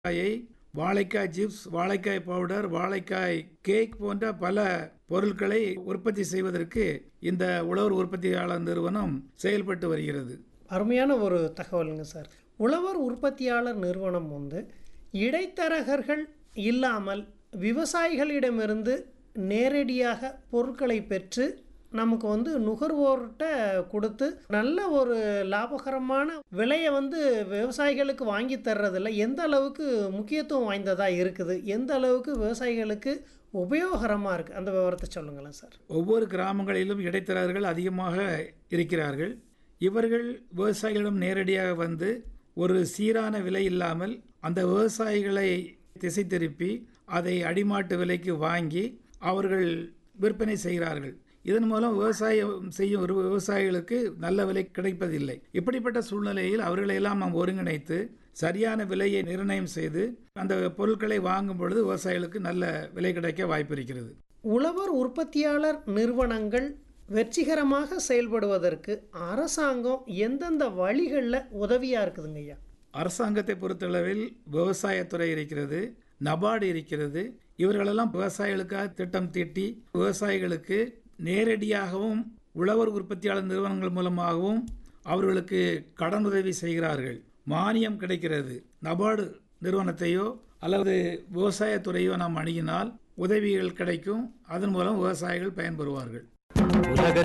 வாழைக்காயை வாழைக்காய் சிப்ஸ் வாழைக்காய் பவுடர் வாழைக்காய் கேக் போன்ற பல பொருட்களை உற்பத்தி செய்வதற்கு இந்த உழவர் உற்பத்தியாளர் நிறுவனம் செயல்பட்டு வருகிறது அருமையான ஒரு தகவலுங்க சார் உழவர் உற்பத்தியாளர் நிறுவனம் வந்து இடைத்தரகர்கள் இல்லாமல் விவசாயிகளிடமிருந்து நேரடியாக பொருட்களை பெற்று நமக்கு வந்து நுகர்வோர்கிட்ட கொடுத்து நல்ல ஒரு லாபகரமான விலையை வந்து விவசாயிகளுக்கு வாங்கி தர்றதில் எந்த அளவுக்கு முக்கியத்துவம் வாய்ந்ததாக இருக்குது எந்த அளவுக்கு விவசாயிகளுக்கு உபயோகரமாக இருக்குது அந்த விவரத்தை சொல்லுங்களேன் சார் ஒவ்வொரு கிராமங்களிலும் இடைத்தரகர்கள் அதிகமாக இருக்கிறார்கள் இவர்கள் விவசாயிகளிடம் நேரடியாக வந்து ஒரு சீரான விலை இல்லாமல் அந்த விவசாயிகளை திசை திருப்பி அதை அடிமாட்டு விலைக்கு வாங்கி அவர்கள் விற்பனை செய்கிறார்கள் இதன் மூலம் விவசாயம் செய்யும் ஒரு விவசாயிகளுக்கு நல்ல விலை கிடைப்பதில்லை இப்படிப்பட்ட சூழ்நிலையில் அவர்களையெல்லாம் நாம் ஒருங்கிணைத்து சரியான விலையை நிர்ணயம் செய்து அந்த பொருட்களை வாங்கும் பொழுது விவசாயிகளுக்கு நல்ல விலை கிடைக்க வாய்ப்பு இருக்கிறது உழவர் உற்பத்தியாளர் நிறுவனங்கள் வெற்றிகரமாக செயல்படுவதற்கு அரசாங்கம் எந்தெந்த வழிகளில் உதவியாக இருக்குதுங்க ஐயா அரசாங்கத்தை பொறுத்தளவில் விவசாயத்துறை இருக்கிறது நபார்டு இருக்கிறது இவர்களெல்லாம் விவசாயிகளுக்காக திட்டம் தீட்டி விவசாயிகளுக்கு நேரடியாகவும் உழவர் உற்பத்தியாளர் நிறுவனங்கள் மூலமாகவும் அவர்களுக்கு கடன் உதவி செய்கிறார்கள் மானியம் கிடைக்கிறது நபார்டு நிறுவனத்தையோ அல்லது விவசாயத்துறையோ நாம் அணுகினால் உதவிகள் கிடைக்கும் அதன் மூலம் விவசாயிகள் பயன்பெறுவார்கள் உலக